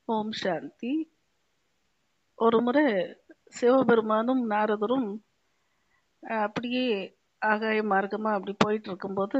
ஓம் சாந்தி ஒரு முறை சிவபெருமானும் நாரதரும் அஹ், அப்படியே ஆகாய மார்க்கமா அப்படி போயிட்டு இருக்கும்போது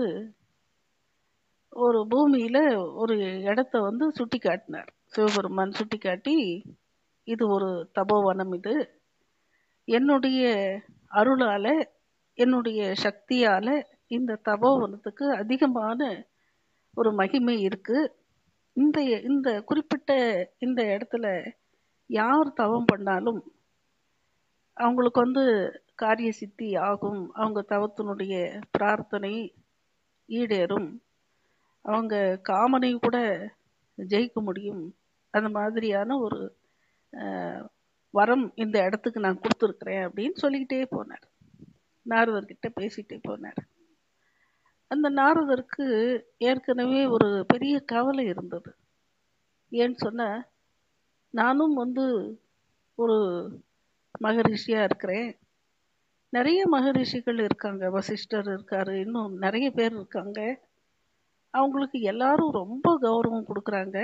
ஒரு பூமியில ஒரு இடத்த வந்து சுட்டி காட்டினார் சிவபெருமான் சுட்டி காட்டி இது ஒரு தபோவனம் இது என்னுடைய அருளால என்னுடைய சக்தியால இந்த தபோவனத்துக்கு அதிகமான ஒரு மகிமை இருக்கு இந்த இந்த குறிப்பிட்ட இந்த இடத்துல யார் தவம் பண்ணாலும் அவங்களுக்கு வந்து காரிய சித்தி ஆகும் அவங்க தவத்தினுடைய பிரார்த்தனை ஈடேறும் அவங்க காமனை கூட ஜெயிக்க முடியும் அந்த மாதிரியான ஒரு அஹ், வரம் இந்த இடத்துக்கு நான் கொடுத்துருக்குறேன் அப்படின்னு சொல்லிக்கிட்டே போனார் நாரதர்கிட்ட பேசிட்டே போனார் அந்த நாரதருக்கு ஏற்கனவே ஒரு பெரிய கவலை இருந்தது ஏன்னு சொன்னா நானும் வந்து ஒரு மகரிஷியா இருக்கிறேன் நிறைய மகரிஷிகள் இருக்காங்க வசிஷ்டர் இருக்காரு இன்னும் நிறைய பேர் இருக்காங்க அவங்களுக்கு எல்லாரும் ரொம்ப கௌரவம் கொடுக்குறாங்க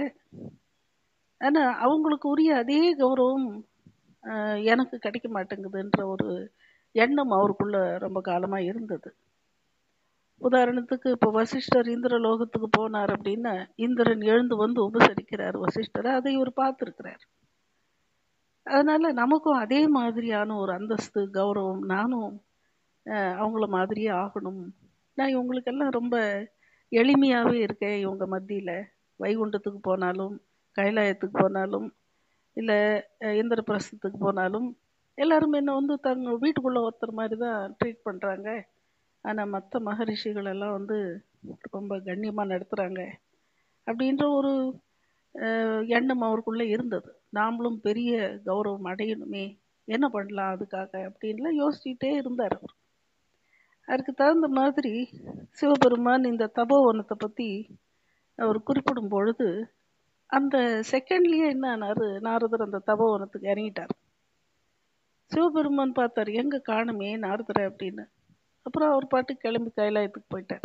ஆனா அவங்களுக்கு உரிய அதே கௌரவம் ஆஹ், எனக்கு கிடைக்க மாட்டேங்குதுன்ற ஒரு எண்ணம் அவருக்குள்ள ரொம்ப காலமா இருந்தது உதாரணத்துக்கு இப்போ வசிஷ்டர் இந்திர லோகத்துக்கு போனார் அப்படின்னா இந்திரன் எழுந்து வந்து உபசரிக்கிறார் வசிஷ்டரை அதை இவர் பார்த்துருக்கிறார் அதனால நமக்கும் அதே மாதிரியான ஒரு அந்தஸ்து கௌரவம் நானும் அஹ், அவங்கள மாதிரியே ஆகணும் நான் இவங்களுக்கெல்லாம் ரொம்ப எளிமையாவே இருக்கேன் இவங்க மத்தியில வைகுண்டத்துக்கு போனாலும் கைலாயத்துக்கு போனாலும் இல்லை இந்திரபிரஸ்தத்துக்கு போனாலும் எல்லாரும் என்ன வந்து தங்க வீட்டுக்குள்ள ஒருத்தர் மாதிரி தான் ட்ரீட் பண்றாங்க ஆனா மற்ற மகரிஷிகள் எல்லாம் வந்து ரொம்ப கண்ணியமா நடத்துறாங்க அப்படின்ற ஒரு அஹ், எண்ணம் அவருக்குள்ள இருந்தது நாமளும் பெரிய கௌரவம் அடையணுமே என்ன பண்ணலாம் அதுக்காக அப்படின்லாம் யோசிச்சுட்டே இருந்தார் அவர் அதுக்கு தகுந்த மாதிரி சிவபெருமான் இந்த தபோவனத்தை பத்தி அவர் குறிப்பிடும் பொழுது அந்த செகண்ட்லயே என்ன ஆனாரு நாரதர் அந்த தபோவனத்துக்கு இறங்கிட்டார் சிவபெருமான் பார்த்தார் எங்க காணுமே நாரதரை அப்படின்னு அப்புறம் அவர் பாட்டு கிளம்பி கைலாயத்துக்கு போயிட்டார்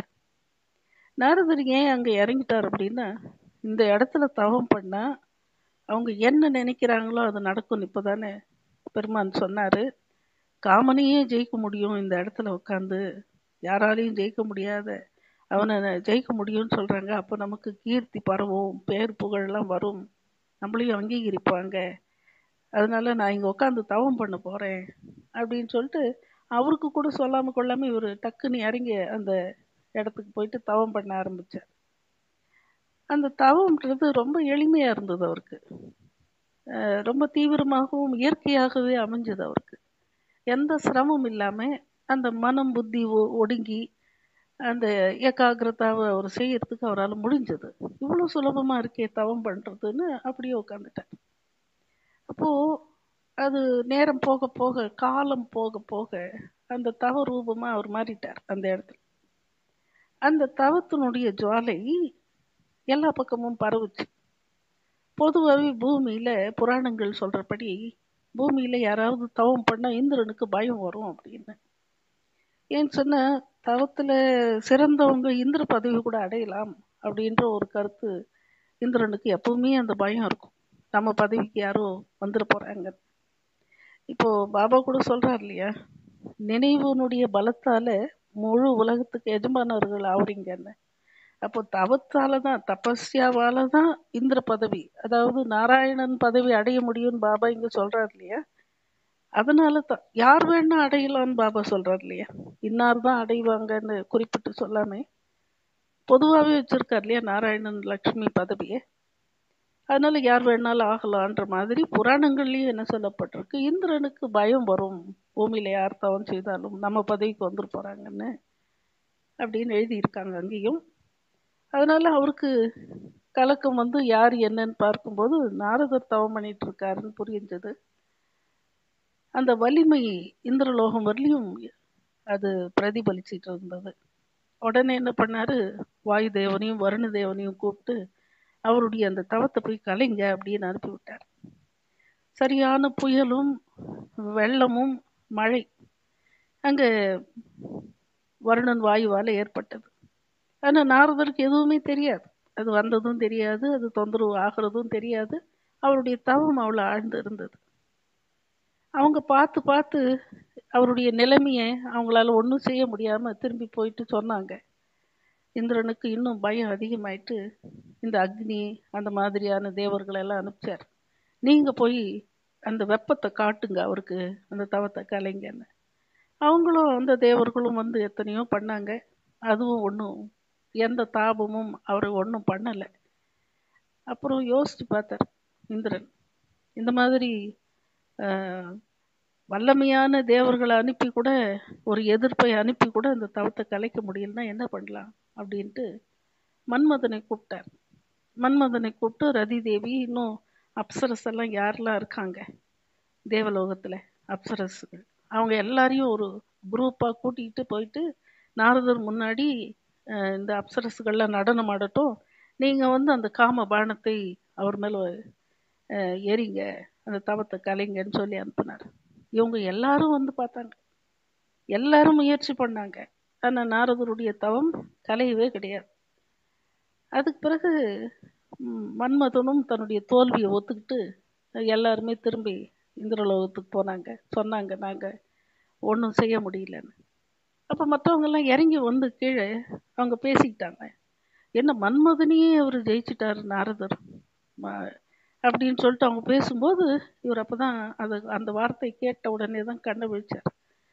நாரதர் ஏன் அங்க இறங்கிட்டார் அப்படின்னா இந்த இடத்துல தவம் பண்ணா அவங்க என்ன நினைக்கிறாங்களோ அது நடக்கும் இப்பதானே பெருமான் சொன்னாரு காமனையே ஜெயிக்க முடியும் இந்த இடத்துல உட்காந்து யாராலையும் ஜெயிக்க முடியாத அவனை ந- ஜெயிக்க முடியும்னு சொல்றாங்க அப்போ நமக்கு கீர்த்தி பரவும் பேர் புகழெல்லாம் வரும் நம்மளையும் அங்கீகரிப்பாங்க அதனால நான் இங்க உட்காந்து தவம் பண்ண போறேன் அப்படின்னு சொல்லிட்டு அவருக்கு கூட சொல்லாம கொள்ளாம இவர் டக்குன்னு இறங்கி அந்த இடத்துக்கு போயிட்டு தவம் பண்ண ஆரம்பிச்சார் அந்த தவம்ன்றது ரொம்ப எளிமையா இருந்தது அவருக்கு அஹ் ரொம்ப தீவிரமாகவும் இயற்கையாகவே அமைஞ்சது அவருக்கு எந்த சிரமம் இல்லாம அந்த மனம் புத்தி ஒ- ஒடுங்கி அந்த ஏகாகிரதாவை அவர் செய்யறதுக்கு அவரால் முடிஞ்சது இவ்வளவு சுலபமா இருக்கே தவம் பண்றதுன்னு அப்படியே உட்காந்துட்டார் அப்போ அது நேரம் போக போக காலம் போக போக அந்த தவ ரூபமா அவர் மாறிட்டார் அந்த இடத்துல அந்த தவத்தினுடைய ஜுவாலை எல்லா பக்கமும் பரவுச்சு பொதுவாகவே பூமியில புராணங்கள் சொல்றபடி பூமியில யாராவது தவம் பண்ணா இந்திரனுக்கு பயம் வரும் அப்படின்னு ஏன்னு சொன்னா தவத்துல சிறந்தவங்க இந்திர பதவி கூட அடையலாம் அப்படின்ற ஒரு கருத்து இந்திரனுக்கு எப்பவுமே அந்த பயம் இருக்கும் நம்ம பதவிக்கு யாரோ வந்துட போறாங்க இப்போ பாபா கூட சொல்றார் இல்லையா நினைவுனுடைய பலத்தால முழு உலகத்துக்கு எஜமானவர்கள் ஆவறீங்கன்னு அப்போ தவத்தால தான் தபஸ்யாவால தான் இந்திர பதவி அதாவது நாராயணன் பதவி அடைய முடியும்னு பாபா இங்க சொல்றாரு இல்லையா அதனால தான் யார் வேணா அடையலாம்னு பாபா சொல்றாரு இல்லையா இன்னார் தான் அடைவாங்கன்னு குறிப்பிட்டு சொல்லாம பொதுவாகவே வச்சிருக்கார் இல்லையா நாராயணன் லக்ஷ்மி பதவியை அதனால யார் வேணாலும் ஆகலான்ற மாதிரி புராணங்கள்லயும் என்ன சொல்லப்பட்டிருக்கு இந்திரனுக்கு பயம் வரும் பூமியில யார் தவம் செய்தாலும் நம்ம பதவிக்கு வந்துட்டு போறாங்கன்னு அப்படின்னு எழுதியிருக்காங்க அங்கேயும் அதனால அவருக்கு கலக்கம் வந்து யார் என்னன்னு பார்க்கும்போது நாரதர் தவம் பண்ணிட்டு இருக்காருன்னு புரிஞ்சது அந்த வலிமை இந்திரலோகம் வரலையும் அது பிரதிபலிச்சிட்டு இருந்தது உடனே என்ன பண்ணாரு வாயு தேவனையும் வருண தேவனையும் கூப்பிட்டு அவருடைய அந்த தவத்தை போய் கலைங்க அப்படின்னு அனுப்பி விட்டார் சரியான புயலும் வெள்ளமும் மழை அங்க வருணன் வாயுவால ஏற்பட்டது ஆனா நாரதருக்கு எதுவுமே தெரியாது அது வந்ததும் தெரியாது அது தொந்தரவு ஆகிறதும் தெரியாது அவருடைய தவம் அவ்வளோ ஆழ்ந்து இருந்தது அவங்க பார்த்து பார்த்து அவருடைய நிலைமையை அவங்களால ஒன்றும் செய்ய முடியாமல் திரும்பி போயிட்டு சொன்னாங்க இந்திரனுக்கு இன்னும் பயம் அதிகமாயிட்டு இந்த அக்னி அந்த மாதிரியான தேவர்களை எல்லாம் அனுப்பிச்சார் நீங்கள் போய் அந்த வெப்பத்தை காட்டுங்க அவருக்கு அந்த தவத்தை கலைங்கன்னு அவங்களும் அந்த தேவர்களும் வந்து எத்தனையோ பண்ணாங்க அதுவும் ஒன்றும் எந்த தாபமும் அவர் ஒன்றும் பண்ணலை அப்புறம் யோசித்து பார்த்தார் இந்திரன் இந்த மாதிரி ஆஹ், வல்லமையான தேவர்களை அனுப்பி கூட ஒரு எதிர்ப்பை அனுப்பி கூட இந்த தவத்தை கலைக்க முடியலன்னா என்ன பண்ணலாம் அப்படின்ட்டு மன்மதனை கூப்பிட்டார் மன்மதனை கூப்பிட்டு ரதி தேவி இன்னும் அப்சரஸ் எல்லாம் யாரெல்லாம் இருக்காங்க தேவலோகத்தில் அப்சரஸுகள் அவங்க எல்லாரையும் ஒரு குரூப்பாக கூட்டிகிட்டு போயிட்டு நாரதர் முன்னாடி அஹ், இந்த அப்சரஸுகள்லாம் நடனம் ஆடட்டும் நீங்கள் வந்து அந்த காம பானத்தை அவர் மேலே எரிங்க அந்த தவத்தை கலைங்கன்னு சொல்லி அனுப்புனார் இவங்க எல்லாரும் வந்து பார்த்தாங்க எல்லாரும் முயற்சி பண்ணாங்க ஆனால் நாரதருடைய தவம் கலையவே கிடையாது அதுக்கு பிறகு ம், மன்மதனும் தன்னுடைய தோல்வியை ஒத்துக்கிட்டு எல்லாருமே திரும்பி இந்திரலோகத்துக்கு போனாங்க சொன்னாங்க நாங்கள் ஒன்றும் செய்ய முடியலன்னு அப்போ மற்றவங்கெல்லாம் இறங்கி வந்து கீழே அவங்க பேசிக்கிட்டாங்க என்ன மன்மதனையே அவர் ஜெயிச்சிட்டாரு நாரதர் ம- அப்படின்னு சொல்லிட்டு அவங்க பேசும்போது இவர் அப்போ தான் அது அந்த வார்த்தை கேட்ட உடனே தான் கண்ணை விழிச்சார்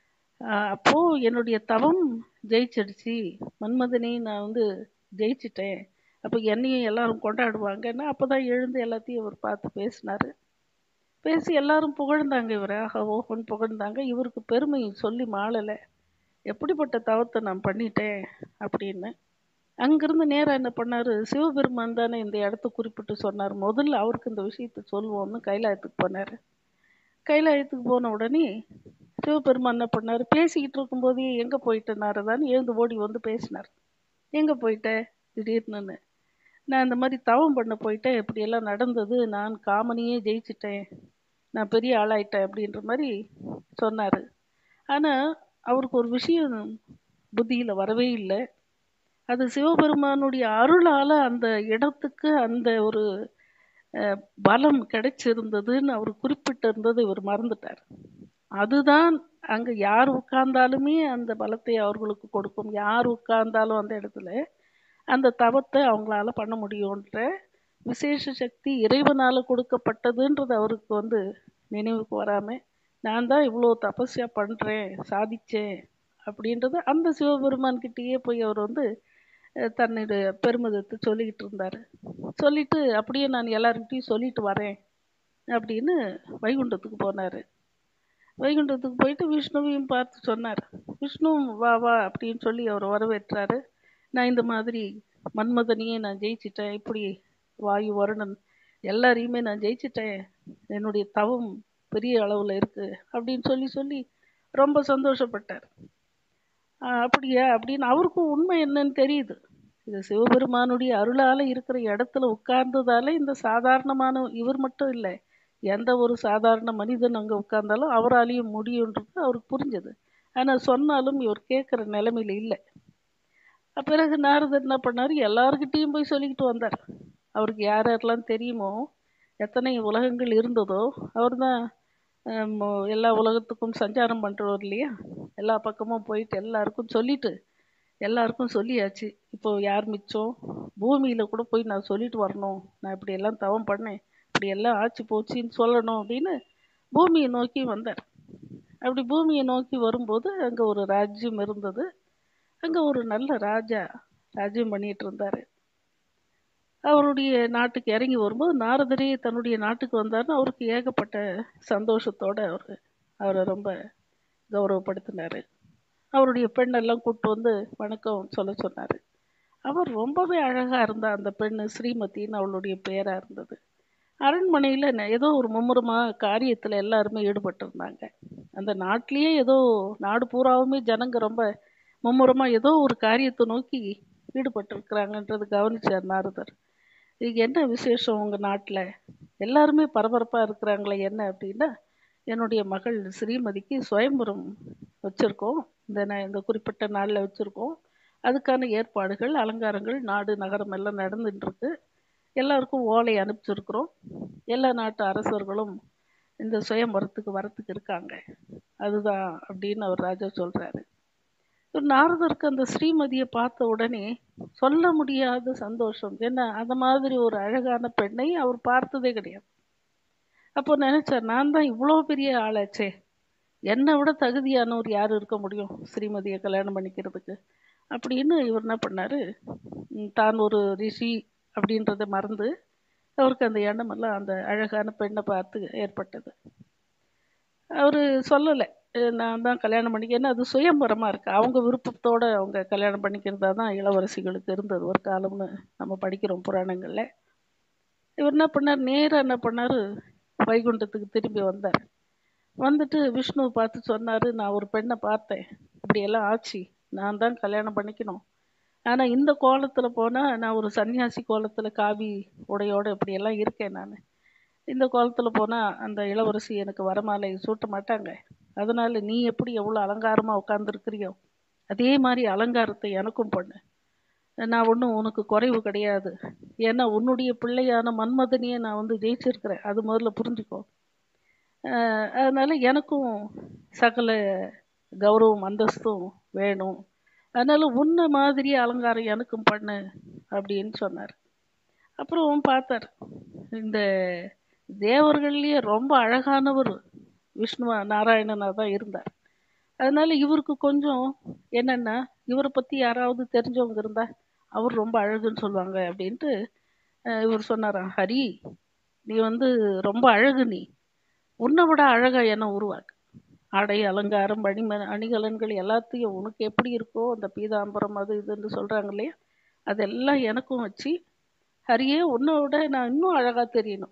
ஆஹ் அப்போ என்னுடைய தவம் ஜெயிச்சிடுச்சு மன்மதனை நான் வந்து ஜெயிச்சிட்டேன் அப்போ என்னையும் எல்லாரும் கொண்டாடுவாங்கன்னா அப்போ தான் எழுந்து எல்லாத்தையும் இவர் பார்த்து பேசினாரு பேசி எல்லாரும் புகழ்ந்தாங்க இவரை ஆஹா ஓஹோன்னு புகழ்ந்தாங்க இவருக்கு பெருமை சொல்லி மாளலை எப்படிப்பட்ட தவத்தை நான் பண்ணிட்டேன் அப்படின்னு அங்கிருந்து நேராக என்ன பண்ணாரு சிவபெருமான் தானே இந்த இடத்த குறிப்பிட்டு சொன்னார் முதல்ல அவருக்கு இந்த விஷயத்தை சொல்லுவோம்னு கைலாயத்துக்கு போனார் கைலாயத்துக்கு போன உடனே சிவபெருமான் என்ன பண்ணார் பேசிக்கிட்டு இருக்கும்போதே எங்கே போயிட்ட நாரதான்னு எழுந்து ஓடி வந்து பேசினார் எங்கே போயிட்ட திடீர்னு நான் இந்த மாதிரி தவம் பண்ண போயிட்டேன் இப்படியெல்லாம் நடந்தது நான் காமனையே ஜெயிச்சிட்டேன் நான் பெரிய ஆளாயிட்டேன் அப்படின்ற மாதிரி சொன்னார் ஆனால் அவருக்கு ஒரு விஷயம் புத்தியில் வரவே இல்லை அது சிவபெருமானுடைய அருளால் அந்த இடத்துக்கு அந்த ஒரு அஹ், பலம் கிடைச்சிருந்ததுன்னு அவர் குறிப்பிட்டிருந்ததை இவர் மறந்துட்டார் அதுதான் அங்கே யார் உட்கார்ந்தாலுமே அந்த பலத்தை அவர்களுக்கு கொடுக்கும் யார் உட்கார்ந்தாலும் அந்த இடத்துல அந்த தவத்தை அவங்களால பண்ண முடியுன்ற விசேஷ சக்தி இறைவனால் கொடுக்கப்பட்டதுன்றது அவருக்கு வந்து நினைவுக்கு வராமல் நான் தான் இவ்வளோ தபஸ்யா பண்ணுறேன் சாதிச்சேன் அப்படின்றது அந்த சிவபெருமான் கிட்டேயே போய் அவர் வந்து அஹ், தன்னுடைய பெருமிதத்தை சொல்லிக்கிட்டு இருந்தார் சொல்லிட்டு அப்படியே நான் எல்லாருக்கிட்டையும் சொல்லிட்டு வரேன் அப்படின்னு வைகுண்டத்துக்கு போனார் வைகுண்டத்துக்கு போயிட்டு விஷ்ணுவையும் பார்த்து சொன்னார் விஷ்ணுவும் வா வா அப்படின்னு சொல்லி அவர் வரவேற்றாரு நான் இந்த மாதிரி மன்மதனையே நான் ஜெயிச்சிட்டேன் இப்படி வாயு வருணன் எல்லாரையுமே நான் ஜெயிச்சிட்டேன் என்னுடைய தவம் பெரிய அளவில் இருக்குது அப்படின்னு சொல்லி சொல்லி ரொம்ப சந்தோஷப்பட்டார் ஆஹ் அப்படியா அப்படின்னு அவருக்கும் உண்மை என்னன்னு தெரியுது இது சிவபெருமானுடைய அருளால் இருக்கிற இடத்துல உட்கார்ந்ததால இந்த சாதாரணமான இவர் மட்டும் இல்லை எந்த ஒரு சாதாரண மனிதன் அங்கே உட்கார்ந்தாலும் அவராலையும் முடியுன்றது அவருக்கு புரிஞ்சது ஆனால் சொன்னாலும் இவர் கேட்குற நிலைமையில இல்லை பிறகு நாரதர் என்ன பண்ணார் எல்லார்கிட்டேயும் போய் சொல்லிக்கிட்டு வந்தார் அவருக்கு யார் யாரெல்லாம் தெரியுமோ எத்தனை உலகங்கள் இருந்ததோ அவர் தான் எல்லா உலகத்துக்கும் சஞ்சாரம் பண்ணுறவர் இல்லையா எல்லா பக்கமும் போயிட்டு எல்லாருக்கும் சொல்லிட்டு எல்லாருக்கும் சொல்லியாச்சு இப்போ யார் மிச்சம் பூமியில் கூட போய் நான் சொல்லிட்டு வரணும் நான் இப்படி எல்லாம் தவம் பண்ணேன் இப்படி எல்லாம் ஆச்சு போச்சுன்னு சொல்லணும் அப்படின்னு பூமியை நோக்கி வந்தார் அப்படி பூமியை நோக்கி வரும்போது அங்கே ஒரு ராஜ்யம் இருந்தது அங்கே ஒரு நல்ல ராஜா ராஜ்யம் பண்ணிட்டு இருந்தார் அவருடைய நாட்டுக்கு இறங்கி வரும்போது நாரதரே தன்னுடைய நாட்டுக்கு வந்தார்னு அவருக்கு ஏகப்பட்ட சந்தோஷத்தோட அவர் அவரை ரொம்ப கௌரவப்படுத்தினார் அவருடைய பெண்ணெல்லாம் கூப்பிட்டு வந்து வணக்கம் சொல்ல சொன்னார் அவர் ரொம்பவே அழகாக இருந்தா அந்த பெண்ணு ஸ்ரீமதின்னு அவளுடைய பேராக இருந்தது அரண்மனையில் ஏதோ ஒரு மும்முரமாக காரியத்தில் எல்லாருமே ஈடுபட்டிருந்தாங்க அந்த நாட்டிலேயே ஏதோ நாடு பூராவுமே ஜனங்க ரொம்ப மும்முரமாக ஏதோ ஒரு காரியத்தை நோக்கி ஈடுபட்டிருக்கிறாங்கன்றது கவனிச்சார் நாரதர் இது என்ன விசேஷம் உங்கள் நாட்டில் எல்லாருமே பரபரப்பாக இருக்கிறாங்களே என்ன அப்படின்னா என்னுடைய மகள் ஸ்ரீமதிக்கு சுயம்புரம் வச்சுருக்கோம் இந்த ந- இந்த குறிப்பிட்ட நாளில் வச்சுருக்கோம் அதுக்கான ஏற்பாடுகள் அலங்காரங்கள் நாடு நகரம் எல்லாம் நடந்துட்டு இருக்கு எல்லாருக்கும் ஓலை அனுப்பிச்சிருக்கிறோம் எல்லா நாட்டு அரசர்களும் இந்த சுயம்பரத்துக்கு வரத்துக்கு இருக்காங்க அதுதான் அப்படின்னு அவர் ராஜா சொல்றாரு ஒரு நாரதருக்கு அந்த ஸ்ரீமதியை பார்த்த உடனே சொல்ல முடியாத சந்தோஷம் ஏன்னா அந்த மாதிரி ஒரு அழகான பெண்ணை அவர் பார்த்ததே கிடையாது அப்போ நினைச்சார் நான் தான் இவ்வளோ பெரிய ஆளாச்சே என்னை விட தகுதியானவர் யார் இருக்க முடியும் ஸ்ரீமதியை கல்யாணம் பண்ணிக்கிறதுக்கு அப்படின்னு இவர் என்ன பண்ணாரு ம், தான் ஒரு ரிஷி அப்படின்றத மறந்து அவருக்கு அந்த எண்ணமெல்லாம் அந்த அழகான பெண்ணை பார்த்து ஏற்பட்டது அவர் சொல்லலை நான் தான் கல்யாணம் பண்ணிக்க ஏன்னா அது சுயம்பரமாக இருக்கு அவங்க விருப்பத்தோட அவங்க கல்யாணம் பண்ணிக்கிறதா தான் இளவரசிகளுக்கு இருந்தது ஒரு காலம்னு நம்ம படிக்கிறோம் புராணங்களில் இவர் என்ன பண்ணார் நேராக என்ன பண்ணார் வைகுண்டத்துக்கு திரும்பி வந்தார் வந்துட்டு விஷ்ணுவை பார்த்து சொன்னார் நான் ஒரு பெண்ணை பார்த்தேன் இப்படியெல்லாம் ஆச்சு நான் தான் கல்யாணம் பண்ணிக்கணும் ஆனால் இந்த கோலத்தில் போனால் நான் ஒரு சன்னியாசி கோலத்தில் காவி உடையோடு இப்படியெல்லாம் இருக்கேன் நான் இந்த கோலத்தில் போனால் அந்த இளவரசி எனக்கு வரமாலை சூட்ட மாட்டாங்க அதனால நீ எப்படி எவ்வளோ அலங்காரமாக உட்காந்துருக்கிறியோ அதே மாதிரி அலங்காரத்தை எனக்கும் பண்ணு நான் ஒன்றும் உனக்கு குறைவு கிடையாது ஏன்னா உன்னுடைய பிள்ளையான மன்மதனையே நான் வந்து ஜெயிச்சிருக்கிறேன் அது முதல்ல புரிஞ்சுக்கோ ஆஹ் அதனால எனக்கும் சகல கௌரவம் அந்தஸ்தும் வேணும் அதனால உன்னை மாதிரி அலங்காரம் எனக்கும் பண்ணு அப்படின்னு சொன்னார் அப்புறம் பார்த்தார் இந்த தேவர்கள்லயே ரொம்ப அழகானவர் விஷ்ணுவா நாராயணனா தான் இருந்தார் அதனால இவருக்கு கொஞ்சம் என்னன்னா இவரை பத்தி யாராவது தெரிஞ்சவங்க இருந்தா அவர் ரொம்ப அழகுன்னு சொல்லுவாங்க அப்படின்ட்டு அஹ் இவர் சொன்னாராம் ஹரி நீ வந்து ரொம்ப அழகு நீ உன்னை விட அழகா என்ன உருவாக்கு ஆடை அலங்காரம் அணிம அணிகலன்கள் எல்லாத்தையும் உனக்கு எப்படி இருக்கோ அந்த பீதாம்பரம் அது இதுன்னு சொல்றாங்க இல்லையா அதெல்லாம் எனக்கும் வச்சு ஹரியே உன்னை விட நான் இன்னும் அழகா தெரியணும்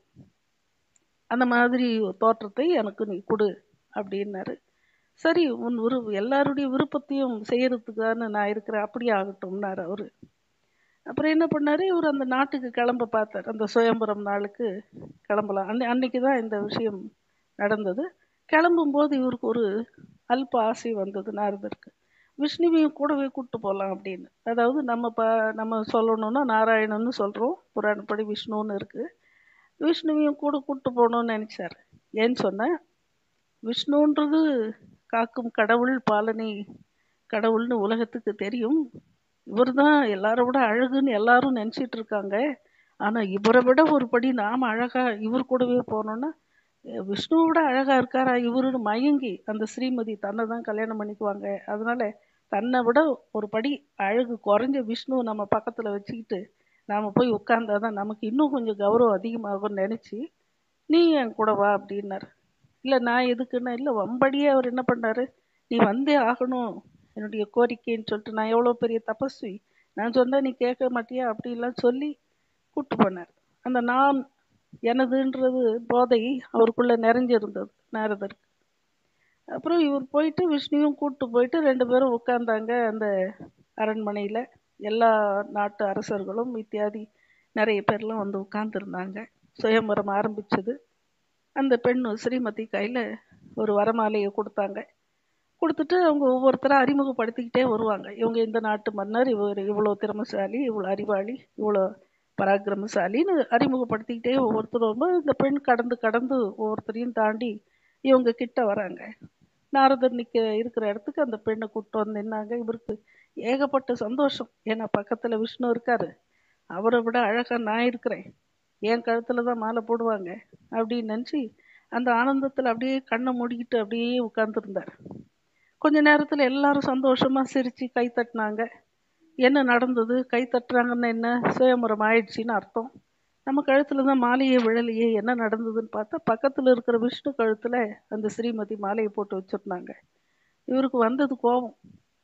அந்த மாதிரி ஒரு தோற்றத்தை எனக்கு நீ கொடு அப்படின்னாரு சரி உன் விரு எல்லாருடைய விருப்பத்தையும் செய்யறதுக்கான நான் இருக்கிறேன் அப்படியே ஆகட்டும்னாரு அவரு அப்புறம் என்ன பண்ணாரு இவர் அந்த நாட்டுக்கு கிளம்ப பார்த்தார் அந்த சுயம்பரம் நாளுக்கு கிளம்பலாம் அன்னை அன்னைக்கு தான் இந்த விஷயம் நடந்தது கிளம்பும்போது இவருக்கு ஒரு அல்ப ஆசை வந்தது நாரதருக்கு விஷ்ணுவையும் கூடவே கூட்டு போகலாம் அப்படின்னு அதாவது நம்ம ப நம்ம சொல்லணும்னா நாராயணன்னு சொல்கிறோம் புராணப்படி விஷ்ணுன்னு இருக்கு விஷ்ணுவையும் கூட கூட்டு போகணும்னு நினைச்சார் ஏன்னு சொன்னேன் விஷ்ணுன்றது காக்கும் கடவுள் பாலனை கடவுள்னு உலகத்துக்கு தெரியும் இவர் தான் எல்லாரை விட அழகுன்னு எல்லாரும் நினச்சிட்டு இருக்காங்க ஆனால் இவரை விட ஒரு படி நாம் அழகா இவர் கூடவே போனோம்னா அஹ் விஷ்ணுவை விட அழகா இருக்காரா இவருன்னு மயங்கி அந்த ஸ்ரீமதி தன்னை தான் கல்யாணம் பண்ணிக்குவாங்க அதனால தன்னை விட ஒரு படி அழகு குறைஞ்ச விஷ்ணுவை நம்ம பக்கத்தில் வச்சுக்கிட்டு நாம் போய் உட்கார்ந்தாதான் நமக்கு இன்னும் கொஞ்சம் கௌரவம் அதிகமாகும்னு நினச்சி நீ என் கூட வா அப்படின்னாரு இல்லை நான் எதுக்குன்னா இல்லை வம்படியே அவர் என்ன பண்ணாரு நீ வந்தே ஆகணும் என்னுடைய கோரிக்கைன்னு சொல்லிட்டு நான் எவ்வளோ பெரிய தபஸ்வி நான் சொன்னா நீ கேட்க மாட்டியா அப்படிலாம் சொல்லி கூட்டு போனார் அந்த நான் எனதுன்றது போதை அவருக்குள்ள நிறைஞ்சிருந்தது நாரதருக்கு அப்புறம் இவர் போயிட்டு விஷ்ணுவும் கூட்டு போயிட்டு ரெண்டு பேரும் உட்கார்ந்தாங்க அந்த அரண்மனையில் எல்லா நாட்டு அரசர்களும் இத்தியாதி நிறைய பேர்லாம் வந்து உட்கார்ந்துருந்தாங்க சுயம்பரம் ஆரம்பிச்சது அந்த பெண் ஸ்ரீமதி கையில் ஒரு வரமாலையை கொடுத்தாங்க கொடுத்துட்டு அவங்க ஒவ்வொருத்தராக அறிமுகப்படுத்திக்கிட்டே வருவாங்க இவங்க இந்த நாட்டு மன்னர் இவர் இவ்வளோ திறமைசாலி இவ்வளோ அறிவாளி இவ்வளோ பராக்கிரமசாலின்னு அறிமுகப்படுத்திக்கிட்டே ஒவ்வொருத்தரும் வரும்போது இந்த பெண் கடந்து கடந்து ஒவ்வொருத்தரையும் தாண்டி இவங்க கிட்ட வராங்க நாரதர் நிற்க இருக்கிற இடத்துக்கு அந்த பெண்ணை கூப்பிட்டு வந்து நின்னாங்க இவருக்கு ஏகப்பட்ட சந்தோஷம் ஏன்னா பக்கத்தில் விஷ்ணு இருக்காரு அவரை விட அழகா நான் இருக்கிறேன் என் கழுத்துல தான் மாலை போடுவாங்க அப்படின்னு நினச்சி அந்த ஆனந்தத்தில் அப்படியே கண்ணை மூடிக்கிட்டு அப்படியே உட்கார்ந்துருந்தார் கொஞ்ச நேரத்தில் எல்லாரும் சந்தோஷமா சிரிச்சு கை தட்டினாங்க என்ன நடந்தது கை தட்டுறாங்கன்னு என்ன சுயம்பரம் ஆயிடுச்சின்னு அர்த்தம் நம்ம கழுத்துல தான் மாலையே விழலையே என்ன நடந்ததுன்னு பார்த்தா பக்கத்துல இருக்கிற விஷ்ணு கழுத்துல அந்த ஸ்ரீமதி மாலையை போட்டு வச்சிருந்தாங்க இவருக்கு வந்தது கோபம்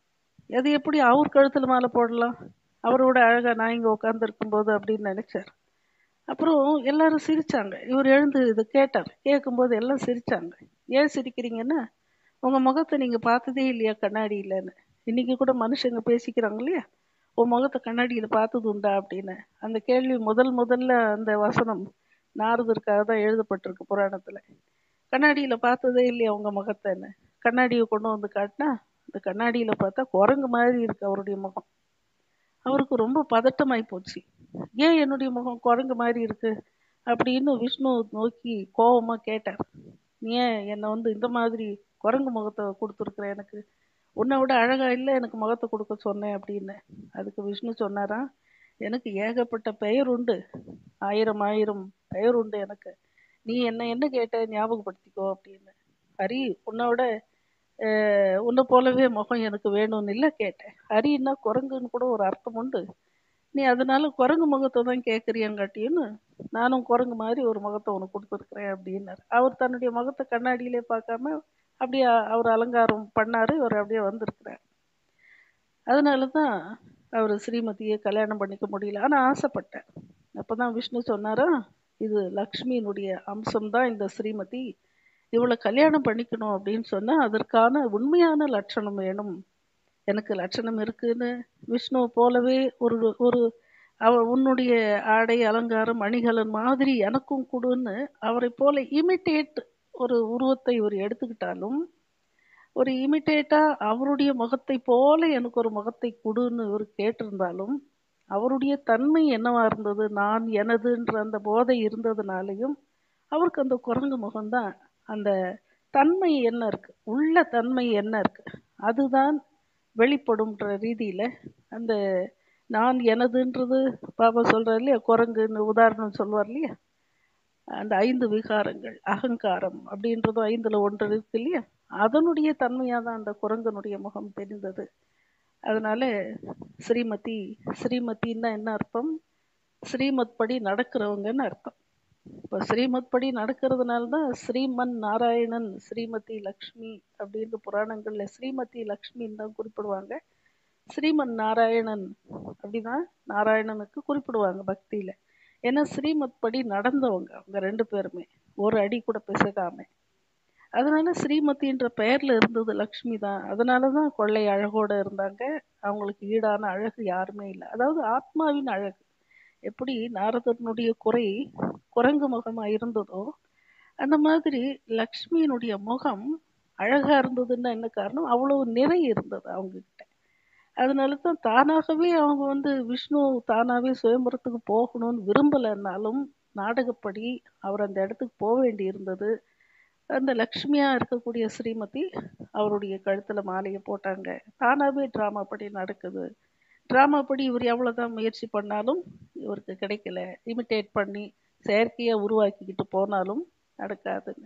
அது எப்படி அவர் கழுத்துல மாலை போடலாம் அவரோட அழகா நான் இங்க உட்கார்ந்து போது அப்படின்னு நினைச்சார் அப்புறம் எல்லாரும் சிரிச்சாங்க இவர் எழுந்து இதை கேட்டார் கேட்கும்போது எல்லாம் சிரிச்சாங்க ஏன் சிரிக்கிறீங்கன்னா உங்க முகத்தை நீங்க பார்த்ததே இல்லையா கண்ணாடி இல்லைன்னு இன்னைக்கு கூட மனுஷங்க பேசிக்கிறாங்க இல்லையா உன் முகத்தை கண்ணாடியில பார்த்தது உண்டா அப்படின்னு அந்த கேள்வி முதல் முதல்ல அந்த வசனம் நாரதற்காக தான் எழுதப்பட்டிருக்கு புராணத்துல கண்ணாடியில பார்த்ததே இல்லையா உங்க முகத்தைன்னு கண்ணாடியை கொண்டு வந்து காட்டினா அந்த கண்ணாடியில பார்த்தா குரங்கு மாதிரி இருக்கு அவருடைய முகம் அவருக்கு ரொம்ப பதட்டமாய் போச்சு ஏன் என்னுடைய முகம் குரங்கு மாதிரி இருக்கு அப்படின்னு விஷ்ணு நோக்கி கோபமா கேட்டார் நீ ஏன் என்னை வந்து இந்த மாதிரி குரங்கு முகத்தை கொடுத்துருக்குற எனக்கு உன்னை விட அழகா இல்லை எனக்கு முகத்தை கொடுக்க சொன்னேன் அப்படின்னு அதுக்கு விஷ்ணு சொன்னாராம் எனக்கு ஏகப்பட்ட பெயர் உண்டு ஆயிரம் ஆயிரம் பெயர் உண்டு எனக்கு நீ என்ன என்ன கேட்ட ஞாபகப்படுத்திக்கோ அப்படின்னு ஹரி உன்னோட அஹ், உன்னை போலவே முகம் எனக்கு வேணும்னு இல்லை கேட்டேன் ஹரின்னா குரங்குன்னு கூட ஒரு அர்த்தம் உண்டு நீ அதனால குரங்கு முகத்தை தான் கேட்குறியங்காட்டின்னு நானும் குரங்கு மாதிரி ஒரு முகத்தை உனக்கு கொடுத்துருக்குறேன் அப்படின்னாரு அவர் தன்னுடைய முகத்தை கண்ணாடியிலே பார்க்காம அப்படியே அவர் அலங்காரம் பண்ணாரு இவர் அப்படியே வந்திருக்கிறார் அதனால தான் அவர் ஸ்ரீமதியை கல்யாணம் பண்ணிக்க முடியல ஆனால் ஆசைப்பட்டேன் அப்போ தான் விஷ்ணு சொன்னாரா இது லக்ஷ்மியினுடைய அம்சம்தான் இந்த ஸ்ரீமதி இவளை கல்யாணம் பண்ணிக்கணும் அப்படின்னு சொன்னால் அதற்கான உண்மையான லட்சணம் வேணும் எனக்கு லட்சணம் இருக்குன்னு விஷ்ணுவை போலவே ஒரு ஒரு அவ உன்னுடைய ஆடை அலங்காரம் அணிகலன் மாதிரி எனக்கும் கொடுன்னு அவரை போல இமிட்டேட் ஒரு உருவத்தை இவர் எடுத்துக்கிட்டாலும் ஒரு இமிட்டேட்டா அவருடைய முகத்தை போல எனக்கு ஒரு முகத்தை கொடுன்னு இவர் கேட்டிருந்தாலும் அவருடைய தன்மை என்னவா இருந்தது நான் எனதுன்ற அந்த போதை இருந்ததுனாலையும் அவருக்கு அந்த குரங்கு முகம்தான் அந்த தன்மை என்ன இருக்கு உள்ள தன்மை என்ன இருக்கு அதுதான் வெளிப்படும்ன்ற ரீதியில அந்த நான் எனதுன்றது பாபா சொல்றாரு இல்லையா குரங்குன்னு உதாரணம் சொல்வார் இல்லையா அந்த ஐந்து விகாரங்கள் அகங்காரம் அப்படின்றதும் ஐந்துல ஒன்று இருக்கு இல்லையா அதனுடைய தன்மையாக தான் அந்த குரங்கனுடைய முகம் தெரிந்தது அதனால ஸ்ரீமதி ஸ்ரீமதின்னா என்ன அர்த்தம் ஸ்ரீமத் படி நடக்கிறவங்கன்னு அர்த்தம் இப்போ ஸ்ரீமத் படி நடக்கிறதுனால தான் ஸ்ரீமன் நாராயணன் ஸ்ரீமதி லக்ஷ்மி அப்படின்னு புராணங்கள்ல ஸ்ரீமதி லக்ஷ்மின்னு தான் குறிப்பிடுவாங்க ஸ்ரீமன் நாராயணன் அப்படிதான் நாராயணனுக்கு குறிப்பிடுவாங்க பக்தியில ஏன்னா ஸ்ரீமத் படி நடந்தவங்க அவங்க ரெண்டு பேருமே ஒரு அடி கூட பிசகாம அதனால ஸ்ரீமதின்ற பெயர்ல இருந்தது லக்ஷ்மி தான் அதனால தான் கொள்ளை அழகோட இருந்தாங்க அவங்களுக்கு ஈடான அழகு யாருமே இல்லை அதாவது ஆத்மாவின் அழகு எப்படி நாரதனுடைய குறை குரங்கு முகமா இருந்ததோ அந்த மாதிரி லக்ஷ்மியினுடைய முகம் அழகா இருந்ததுன்னா என்ன காரணம் அவ்வளவு நிறை இருந்தது அவங்க கிட்ட அதனால தான் தானாகவே அவங்க வந்து விஷ்ணு தானாகவே சுயம்பரத்துக்கு போகணும்னு விரும்பலைன்னாலும் நாடகப்படி அவர் அந்த இடத்துக்கு போக வேண்டி இருந்தது அந்த லக்ஷ்மியா இருக்கக்கூடிய ஸ்ரீமதி அவருடைய கழுத்துல மாலையை போட்டாங்க தானாகவே ட்ராமா படி நடக்குது ட்ராமா படி இவர் எவ்வளவுதான் முயற்சி பண்ணாலும் இவருக்கு கிடைக்கல இமிட்டேட் பண்ணி செயற்கையா உருவாக்கிக்கிட்டு போனாலும் நடக்காதுன்னு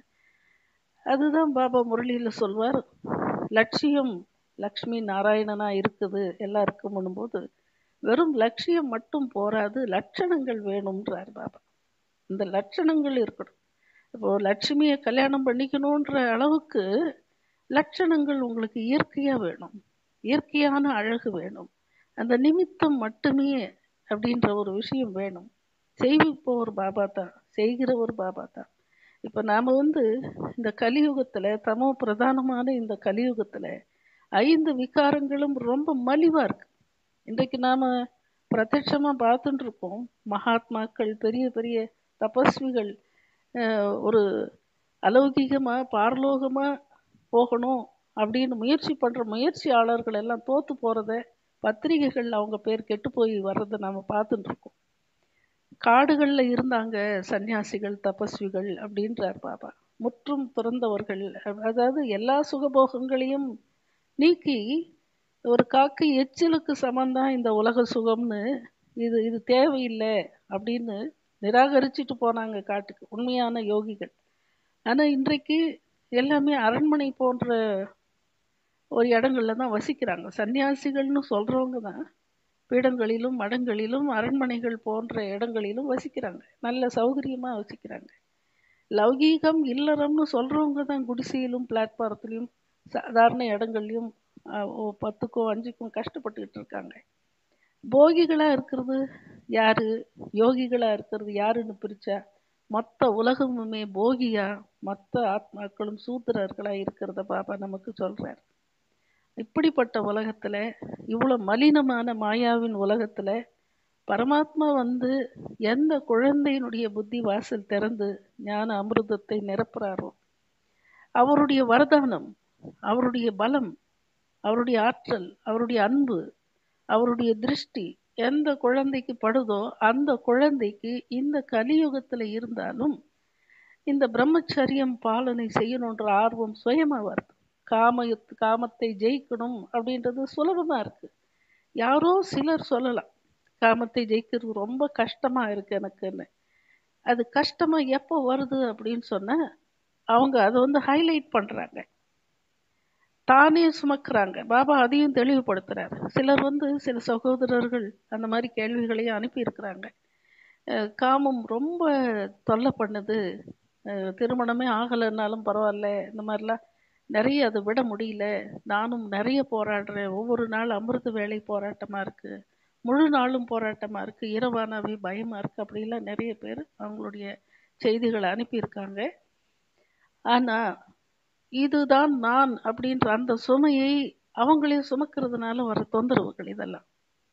அதுதான் பாபா முரளியில சொல்வார் லட்சியம் லக்ஷ்மி நாராயணனா இருக்குது எல்லாருக்கும் போது வெறும் லட்சியம் மட்டும் போராது லட்சணங்கள் வேணும்ன்றார் பாபா இந்த லட்சணங்கள் இருக்கணும் இப்போ லட்சுமியை கல்யாணம் பண்ணிக்கணுன்ற அளவுக்கு லட்சணங்கள் உங்களுக்கு இயற்கையா வேணும் இயற்கையான அழகு வேணும் அந்த நிமித்தம் மட்டுமே அப்படின்ற ஒரு விஷயம் வேணும் செய்விப்போர் பாபா தான் செய்கிற ஒரு பாபா தான் இப்போ நாம வந்து இந்த கலியுகத்துல தமோ பிரதானமான இந்த கலியுகத்துல ஐந்து விகாரங்களும் ரொம்ப மலிவா இருக்கு இன்றைக்கு நாம பிரத்யட்சமா பார்த்துட்டு இருக்கோம் மகாத்மாக்கள் பெரிய பெரிய தபஸ்விகள் அஹ், ஒரு அலௌகிகமா பாரலோகமா போகணும் அப்படின்னு முயற்சி பண்ற முயற்சியாளர்கள் எல்லாம் தோத்து போறத பத்திரிகைகள் அவங்க பேர் கெட்டு போய் வர்றதை நாம பார்த்துட்டு இருக்கோம் காடுகள்ல இருந்தாங்க சன்னியாசிகள் தபஸ்விகள் அப்படின்றார் பாபா முற்றும் துறந்தவர்கள் அதாவது எல்லா சுகபோகங்களையும் நீக்கி ஒரு காக்கை எச்சிலுக்கு சமந்தான் இந்த உலக சுகம்னு இது இது தேவையில்லை அப்படின்னு நிராகரிச்சுட்டு போனாங்க காட்டுக்கு உண்மையான யோகிகள் ஆனா இன்றைக்கு எல்லாமே அரண்மனை போன்ற ஒரு இடங்கள்ல தான் வசிக்கிறாங்க சன்னியாசிகள்னு சொல்றவங்க தான் பீடங்களிலும் மடங்களிலும் அரண்மனைகள் போன்ற இடங்களிலும் வசிக்கிறாங்க நல்ல சௌகரியமா வசிக்கிறாங்க லௌகீகம் இல்லறம்னு சொல்றவங்க தான் குடிசையிலும் பிளாட்பாரத்திலையும் சாதாரண இடங்கள்லையும் ஆஹ், ஓ, பத்துக்கும் அஞ்சுக்கும் கஷ்டப்பட்டுக்கிட்டு இருக்காங்க போகிகளா இருக்கிறது யாரு யோகிகளா இருக்கிறது யாருன்னு பிரிச்சா மொத்த உலகமுமே போகியா மொத்த ஆத்மாக்களும் சூத்திரர்களா இருக்கிறத பாபா நமக்கு சொல்றார் இப்படிப்பட்ட உலகத்துல இவ்வளவு மலினமான மாயாவின் உலகத்துல பரமாத்மா வந்து எந்த குழந்தையினுடைய புத்தி வாசல் திறந்து ஞான அமிர்தத்தை நிரப்புறாரோ அவருடைய வரதானம் அவருடைய பலம் அவருடைய ஆற்றல் அவருடைய அன்பு அவருடைய திருஷ்டி எந்த குழந்தைக்கு படுதோ அந்த குழந்தைக்கு இந்த கலியுகத்துல இருந்தாலும் இந்த பிரம்மச்சரியம் பாலனை செய்யணுன்ற ஆர்வம் சுயமா வருது காம காமத்தை ஜெயிக்கணும் அப்படின்றது சுலபமா இருக்கு யாரோ சிலர் சொல்லலாம் காமத்தை ஜெயிக்கிறது ரொம்ப கஷ்டமா இருக்கு எனக்குன்னு அது கஷ்டமா எப்போ வருது அப்படின்னு சொன்னா அவங்க அதை வந்து ஹைலைட் பண்றாங்க தானே சுமக்குறாங்க பாபா அதையும் தெளிவுபடுத்துறாரு சிலர் வந்து சில சகோதரர்கள் அந்த மாதிரி கேள்விகளையும் அனுப்பி இருக்கிறாங்க காமம் ரொம்ப தொல்லை பண்ணுது அஹ் திருமணமே ஆகலைன்னாலும் பரவாயில்ல இந்த மாதிரிலாம் நிறைய அதை விட முடியல நானும் நிறைய போராடுறேன் ஒவ்வொரு நாள் அமிர்த வேலை போராட்டமா இருக்கு முழு நாளும் போராட்டமா இருக்கு இரவானாவே பயமா இருக்கு அப்படிலாம் நிறைய பேர் அவங்களுடைய செய்திகளை அனுப்பியிருக்காங்க ஆனா இதுதான் நான் அப்படின்ற அந்த சுமையை அவங்களே சுமக்கிறதுனால வர தொந்தரவுகள் இதெல்லாம்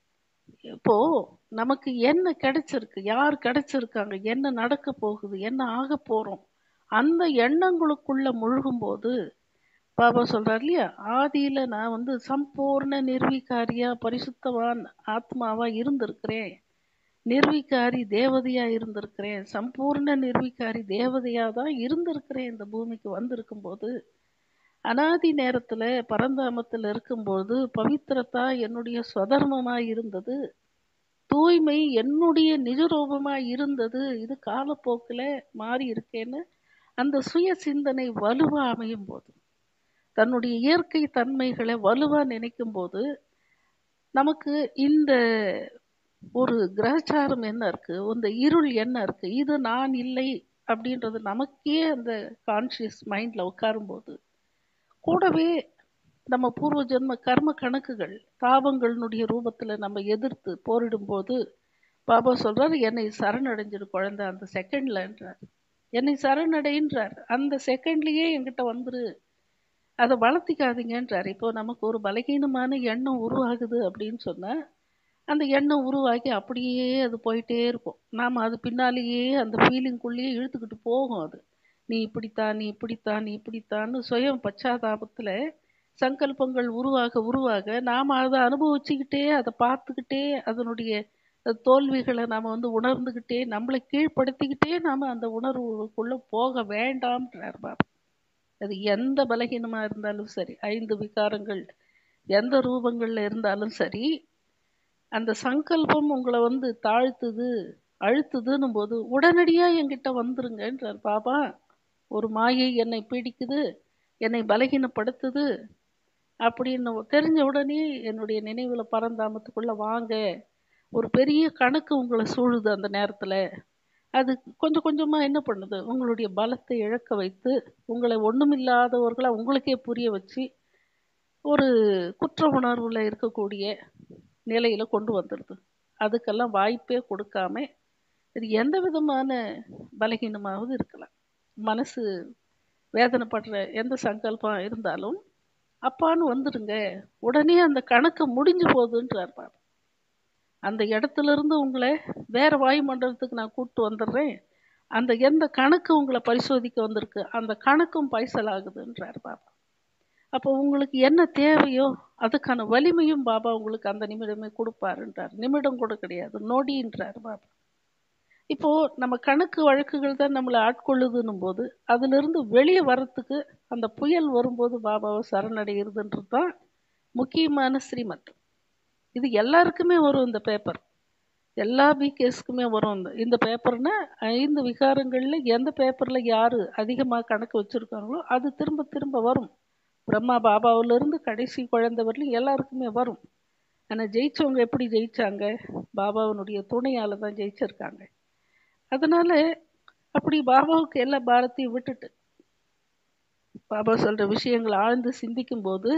இப்போ நமக்கு என்ன கிடைச்சிருக்கு யார் கிடைச்சிருக்காங்க என்ன நடக்க போகுது என்ன ஆக போறோம் அந்த எண்ணங்களுக்குள்ள முழுகும் போது பாபா சொல்றாரு இல்லையா ஆதியில நான் வந்து சம்பூர்ண நிர்வீகாரியா பரிசுத்தவான் ஆத்மாவா இருந்திருக்கிறேன் நிர்வீகாரி தேவதையா இருந்திருக்கிறேன் சம்பூர்ண நிர்வீகாரி தேவதையா தான் இருந்திருக்கிறேன் இந்த பூமிக்கு வந்திருக்கும் போது அனாதி நேரத்துல பரந்தாமத்துல இருக்கும்போது பவித்திரத்தா என்னுடைய ஸ்வதர்மமா இருந்தது தூய்மை என்னுடைய நிஜரூபமா இருந்தது இது காலப்போக்கில் மாறி இருக்கேன்னு அந்த சுய சிந்தனை வலுவா அமையும் போது தன்னுடைய இயற்கை தன்மைகளை வலுவா நினைக்கும் போது நமக்கு இந்த ஒரு கிரகச்சாரம் என்ன இருக்கு இந்த இருள் என்ன இருக்கு இது நான் இல்லை அப்படின்றது நமக்கே அந்த கான்சியஸ் மைண்ட்ல உட்காரும் போது கூடவே நம்ம பூர்வ ஜென்ம கர்ம கணக்குகள் தாபங்களினுடைய ரூபத்துல நம்ம எதிர்த்து போரிடும் போது பாபா சொல்றாரு என்னை சரணடைஞ்சிரு குழந்தை அந்த செகண்ட்லன்றார் என்னை சரணடைன்றார் அந்த செகண்ட்லயே என்கிட்ட வந்துரு அதை வளர்த்திக்காதீங்கன்றார் இப்போ நமக்கு ஒரு பலகீனமான எண்ணம் உருவாகுது அப்படின்னு சொன்னா அந்த எண்ணம் உருவாகி அப்படியே அது போயிட்டே இருக்கும் நாம் அது பின்னாலேயே அந்த ஃபீலிங்குள்ளேயே இழுத்துக்கிட்டு போகும் அது நீ இப்படித்தான் நீ இப்படித்தான் நீ இப்படித்தான்னு சுயம் பச்சாதாபத்தில் சங்கல்பங்கள் உருவாக உருவாக நாம் அதை அனுபவிச்சுக்கிட்டே அதை பார்த்துக்கிட்டே அதனுடைய தோல்விகளை நாம் வந்து உணர்ந்துக்கிட்டே நம்மளை கீழ்ப்படுத்திக்கிட்டே நாம் அந்த உணர்வுக்குள்ளே போக வேண்டாம்ன்றார் பாபா அது எந்த பலகீனமாக இருந்தாலும் சரி ஐந்து விகாரங்கள் எந்த ரூபங்களில் இருந்தாலும் சரி அந்த சங்கல்பம் உங்களை வந்து தாழ்த்துது அழுத்துதுன்னும் போது உடனடியாக என்கிட்ட வந்துருங்கன்றார் பாபா ஒரு மாயை என்னை பீடிக்குது என்னை பலகீனப்படுத்துது அப்படின்னு தெரிஞ்ச உடனே என்னுடைய நினைவில் பரந்தாமத்துக்குள்ளே வாங்க ஒரு பெரிய கணக்கு உங்களை சூழுது அந்த நேரத்தில் அது கொஞ்சம் கொஞ்சமாக என்ன பண்ணுது உங்களுடைய பலத்தை இழக்க வைத்து உங்களை ஒன்றுமில்லாதவர்களாக உங்களுக்கே புரிய வச்சு ஒரு குற்ற உணர்வில் இருக்கக்கூடிய நிலையில் கொண்டு வந்துடுது அதுக்கெல்லாம் வாய்ப்பே கொடுக்காம இது எந்த விதமான பலகீனமாவது இருக்கலாம் மனசு வேதனைப்படுற எந்த சங்கல்பம் இருந்தாலும் அப்பான்னு வந்துடுங்க உடனே அந்த கணக்கு முடிஞ்சு போகுதுன்றார் பாரு அந்த இடத்துல இருந்து உங்களை வேற வாயுமண்டலத்துக்கு நான் கூப்பிட்டு வந்துடுறேன் அந்த எந்த கணக்கு உங்களை பரிசோதிக்க வந்திருக்கு அந்த கணக்கும் பைசல் ஆகுதுன்றார் பாபா அப்போ உங்களுக்கு என்ன தேவையோ அதுக்கான வலிமையும் பாபா உங்களுக்கு அந்த நிமிடமே கொடுப்பாருன்றார் நிமிடம் கூட கிடையாது நொடின்றார் பாபா இப்போ நம்ம கணக்கு வழக்குகள் தான் நம்மளை ஆட்கொள்ளுதுன்னும் போது அதிலிருந்து வெளியே வர்றதுக்கு அந்த புயல் வரும்போது பாபாவை சரணடைகிறதுன்றது தான் முக்கியமான ஸ்ரீமத் இது எல்லாருக்குமே வரும் இந்த பேப்பர் எல்லா பிகேஸ்க்குமே வரும் இந்த இந்த பேப்பர்னா ஐந்து விகாரங்களில் எந்த பேப்பரில் யார் அதிகமாக கணக்கு வச்சுருக்காங்களோ அது திரும்ப திரும்ப வரும் பிரம்மா பாபாவிலிருந்து கடைசி குழந்தை வரலையும் எல்லாருக்குமே வரும் ஆனால் ஜெயிச்சவங்க எப்படி ஜெயிச்சாங்க பாபாவினுடைய துணையால் தான் ஜெயிச்சிருக்காங்க அதனால அப்படி பாபாவுக்கு எல்லா பாரத்தையும் விட்டுட்டு பாபா சொல்ற விஷயங்களை ஆழ்ந்து சிந்திக்கும் போது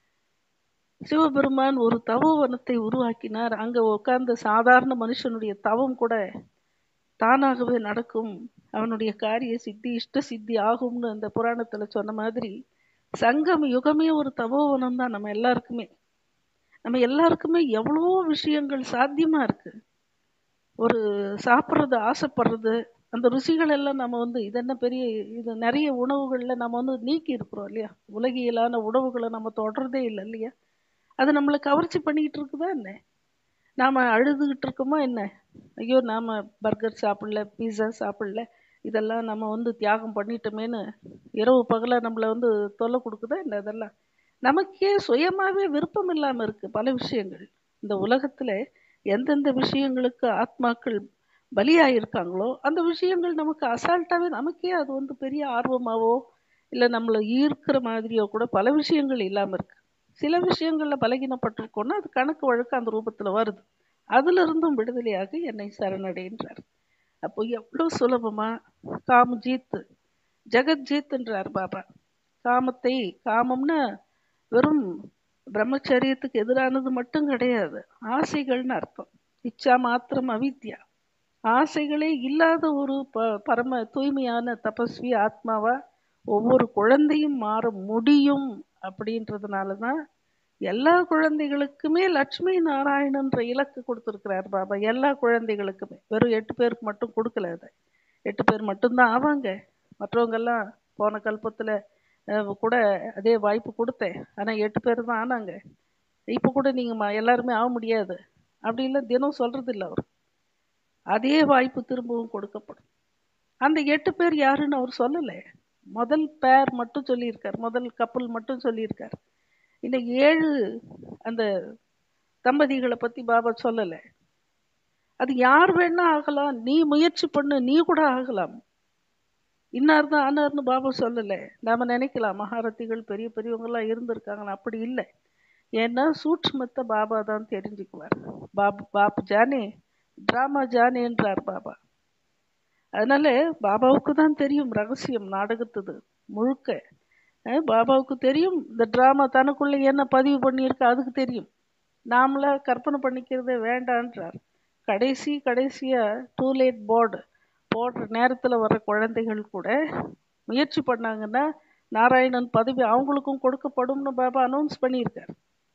சிவபெருமான் ஒரு தவவனத்தை உருவாக்கினார் அங்க உட்கார்ந்த சாதாரண மனுஷனுடைய தவம் கூட தானாகவே நடக்கும் அவனுடைய காரிய சித்தி இஷ்ட சித்தி ஆகும்னு அந்த புராணத்துல சொன்ன மாதிரி சங்கம் யுகமே ஒரு தபோவனம் தான் நம்ம எல்லாருக்குமே நம்ம எல்லாருக்குமே எவ்வளோ விஷயங்கள் சாத்தியமா இருக்கு ஒரு சாப்பிட்றது ஆசைப்படுறது அந்த ருசிகள் எல்லாம் நம்ம வந்து இது என்ன பெரிய இது நிறைய உணவுகளில் நம்ம வந்து நீக்கி இருக்கிறோம் இல்லையா உலகியலான உணவுகளை நம்ம தொடர்றதே இல்லை இல்லையா அது நம்மளை கவர்ச்சி பண்ணிக்கிட்டு இருக்குதா என்ன நாம் அழுதுகிட்டு இருக்கோமா என்ன ஐயோ நாம் பர்கர் சாப்பிடல பீஸா சாப்பிடல இதெல்லாம் நம்ம வந்து தியாகம் பண்ணிட்டோமேன்னு இரவு பகலாக நம்மளை வந்து தொல்லை கொடுக்குதா என்ன இதெல்லாம் நமக்கே சுயமாகவே விருப்பம் இல்லாமல் இருக்குது பல விஷயங்கள் இந்த உலகத்தில் எந்தெந்த விஷயங்களுக்கு ஆத்மாக்கள் பலியாயிருக்காங்களோ அந்த விஷயங்கள் நமக்கு அசால்ட்டாகவே நமக்கே அது வந்து பெரிய ஆர்வமாவோ இல்லை நம்மளை ஈர்க்கிற மாதிரியோ கூட பல விஷயங்கள் இல்லாமல் இருக்கு சில விஷயங்களில் பலகீனப்பட்டிருக்கோன்னா அது கணக்கு வழக்கு அந்த ரூபத்தில் வருது அதுல இருந்தும் விடுதலையாக என்னை சரணடைன்றார் அப்போ எவ்வளோ சுலபமா காம் ஜீத் ஜெகத் ஜீத்ன்றார் பாபா காமத்தை காமம்னா வெறும் பிரம்மச்சரியத்துக்கு எதிரானது மட்டும் கிடையாது ஆசைகள்னு அர்த்தம் இச்சா மாத்திரம் அவித்யா ஆசைகளே இல்லாத ஒரு ப பரம தூய்மையான தபஸ்வி ஆத்மாவா ஒவ்வொரு குழந்தையும் மாற முடியும் அப்படின்றதுனால தான் எல்லா குழந்தைகளுக்குமே லட்சுமி நாராயணன்ற இலக்கு கொடுத்துருக்கிறார் பாபா எல்லா குழந்தைகளுக்குமே வெறும் எட்டு பேருக்கு மட்டும் கொடுக்கல அதை எட்டு பேர் மட்டும்தான் ஆவாங்க மற்றவங்கெல்லாம் போன கல்பத்தில் கூட அதே வாய்ப்பு கொடுத்தேன் ஆனால் எட்டு பேர் தான் ஆனாங்க இப்போ கூட நீங்கள் எல்லாருமே ஆக முடியாது அப்படி இல்லை தினம் சொல்கிறது இல்லை அவர் அதே வாய்ப்பு திரும்பவும் கொடுக்கப்படும் அந்த எட்டு பேர் யாருன்னு அவர் சொல்லலை முதல் பேர் மட்டும் சொல்லியிருக்கார் முதல் கப்பல் மட்டும் சொல்லியிருக்கார் இன்னும் ஏழு அந்த தம்பதிகளை பற்றி பாபா சொல்லலை அது யார் வேணா ஆகலாம் நீ முயற்சி பண்ணு நீ கூட ஆகலாம் இன்னார் தான் ஆனார்னு பாபா சொல்லலை நாம நினைக்கலாம் மகாரத்திகள் பெரிய பெரியவங்கெல்லாம் இருந்திருக்காங்களா அப்படி இல்லை ஏன்னா சூட்சுமத்தை பாபா தான் தெரிஞ்சுக்குவார் பாபு பாப்பு ஜானே ட்ராமா ஜானேன்றார் பாபா அதனால பாபாவுக்கு தான் தெரியும் ரகசியம் நாடகத்துது முழுக்க பாபாவுக்கு தெரியும் இந்த ட்ராமா தனக்குள்ள என்ன பதிவு பண்ணியிருக்கு அதுக்கு தெரியும் நாமளா கற்பனை பண்ணிக்கிறதே வேண்டான்றார் கடைசி கடைசியாக டூ லேட் போர்டு போடுற நேரத்தில் வர்ற குழந்தைகள் கூட முயற்சி பண்ணாங்கன்னா நாராயணன் பதவி அவங்களுக்கும் கொடுக்கப்படும்னு பாபா அனௌன்ஸ் பண்ணியிருக்கார்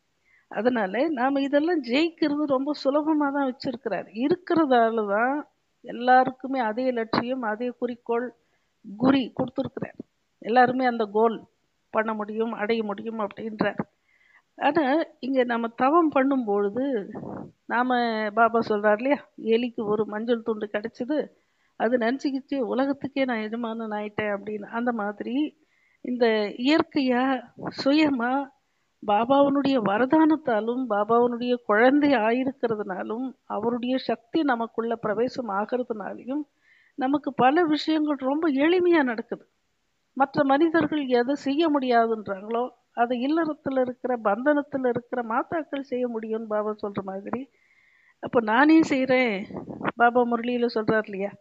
அதனால நாம் இதெல்லாம் ஜெயிக்கிறது ரொம்ப சுலபமாக தான் வச்சிருக்கிறார் இருக்கிறதால தான் எல்லாருக்குமே அதே லட்சியம் அதே குறிக்கோள் குறி கொடுத்துருக்கிறார் எல்லாருமே அந்த கோல் பண்ண முடியும் அடைய முடியும் அப்படின்றார் ஆனால் இங்கே நம்ம தவம் பண்ணும்பொழுது நாம் பாபா சொல்கிறார் இல்லையா எலிக்கு ஒரு மஞ்சள் துண்டு கிடச்சிது அது நினச்சிக்கிச்சு உலகத்துக்கே நான் எஜமானன் ஆயிட்டேன் அப்படின்னு அந்த மாதிரி இந்த இயற்கையாக சுயமாக பாபாவனுடைய வரதானத்தாலும் பாபாவனுடைய குழந்தை ஆயிருக்கிறதுனாலும் அவருடைய சக்தி நமக்குள்ள பிரவேசம் ஆகிறதுனாலையும் நமக்கு பல விஷயங்கள் ரொம்ப எளிமையாக நடக்குது மற்ற மனிதர்கள் எதை செய்ய முடியாதுன்றாங்களோ அதை இல்லறத்தில் இருக்கிற பந்தனத்தில் இருக்கிற மாத்தாக்கள் செய்ய முடியும்னு பாபா சொல்கிற மாதிரி அப்போ நானே செய்கிறேன் பாபா முரளியில் சொல்கிறார் இல்லையா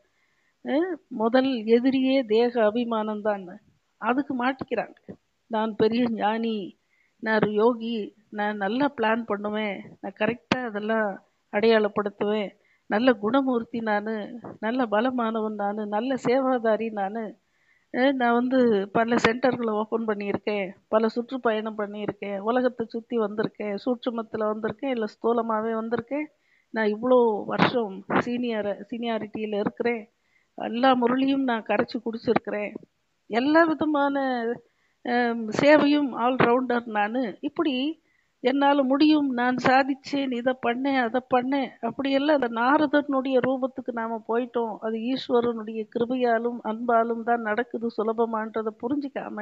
முதல் எதிரியே தேக அபிமானம் தான் அதுக்கு மாட்டிக்கிறாங்க நான் பெரிய ஞானி நான் யோகி நான் நல்லா பிளான் பண்ணுவேன் நான் கரெக்டாக அதெல்லாம் அடையாளப்படுத்துவேன் நல்ல குணமூர்த்தி நான் நல்ல பலமானவன் நான் நல்ல சேவாதாரி நான் நான் வந்து பல சென்டர்களை ஓப்பன் பண்ணியிருக்கேன் பல சுற்றுப்பயணம் பண்ணியிருக்கேன் உலகத்தை சுற்றி வந்திருக்கேன் சூட்சுமத்தில் வந்திருக்கேன் இல்லை ஸ்தூலமாகவே வந்திருக்கேன் நான் இவ்வளோ வருஷம் சீனியர் சீனியாரிட்டியில் இருக்கிறேன் எல்லா முரளியும் நான் கரைச்சி குடிச்சிருக்கிறேன் எல்லா விதமான சேவையும் ஆல்ரவுண்டர் நான் இப்படி என்னால் முடியும் நான் சாதிச்சேன் இதை பண்ணேன் அதை பண்ணேன் அப்படியெல்லாம் அந்த நாரதனுடைய ரூபத்துக்கு நாம் போயிட்டோம் அது ஈஸ்வரனுடைய கிருபையாலும் அன்பாலும் தான் நடக்குது சுலபமான்றதை புரிஞ்சிக்காம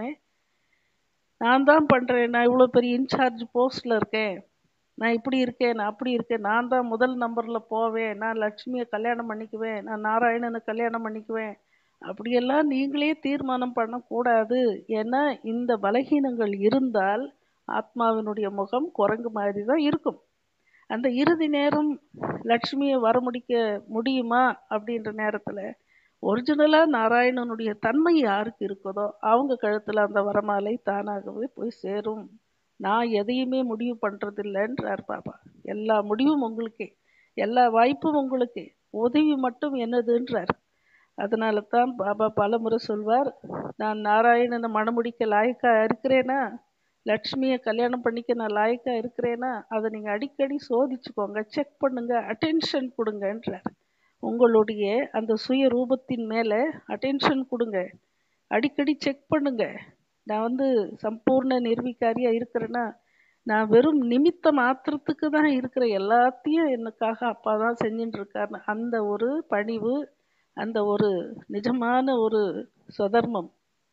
நான் தான் பண்ணுறேன் நான் இவ்வளோ பெரிய இன்சார்ஜ் போஸ்டில் இருக்கேன் நான் இப்படி இருக்கேன் நான் அப்படி இருக்கேன் நான் தான் முதல் நம்பரில் போவேன் நான் லட்சுமியை கல்யாணம் பண்ணிக்குவேன் நான் நாராயணனை கல்யாணம் பண்ணிக்குவேன் அப்படியெல்லாம் நீங்களே தீர்மானம் பண்ணக்கூடாது ஏன்னா இந்த பலகீனங்கள் இருந்தால் ஆத்மாவினுடைய முகம் குரங்கு மாதிரி தான் இருக்கும் அந்த இறுதி நேரம் லக்ஷ்மியை வர முடிக்க முடியுமா அப்படின்ற நேரத்தில் ஒரிஜினலாக நாராயணனுடைய தன்மை யாருக்கு இருக்குதோ அவங்க கழுத்தில் அந்த வரமாலை தானாகவே போய் சேரும் நான் எதையுமே முடிவு பண்ணுறதில்லைன்றார் பாபா எல்லா முடிவும் உங்களுக்கே எல்லா வாய்ப்பும் உங்களுக்கு உதவி மட்டும் என்னதுன்றார் அதனால தான் பாபா பலமுறை சொல்வார் நான் நாராயணனை மணமுடிக்க லாயக்கா இருக்கிறேனா லக்ஷ்மியை கல்யாணம் பண்ணிக்க நான் லாயக்கா இருக்கிறேனா அதை நீங்கள் அடிக்கடி சோதிச்சுக்கோங்க செக் பண்ணுங்க அட்டென்ஷன் கொடுங்கன்றார் உங்களுடைய அந்த சுய ரூபத்தின் மேலே அட்டென்ஷன் கொடுங்க அடிக்கடி செக் பண்ணுங்க நான் வந்து சம்பூர்ண நிர்வீக்காரியாக இருக்கிறேன்னா நான் வெறும் நிமித்த மாத்திரத்துக்கு தான் இருக்கிற எல்லாத்தையும் எனக்காக அப்பா தான் செஞ்சுட்டு இருக்காருன்னு அந்த ஒரு பணிவு அந்த ஒரு நிஜமான ஒரு சுதர்மம்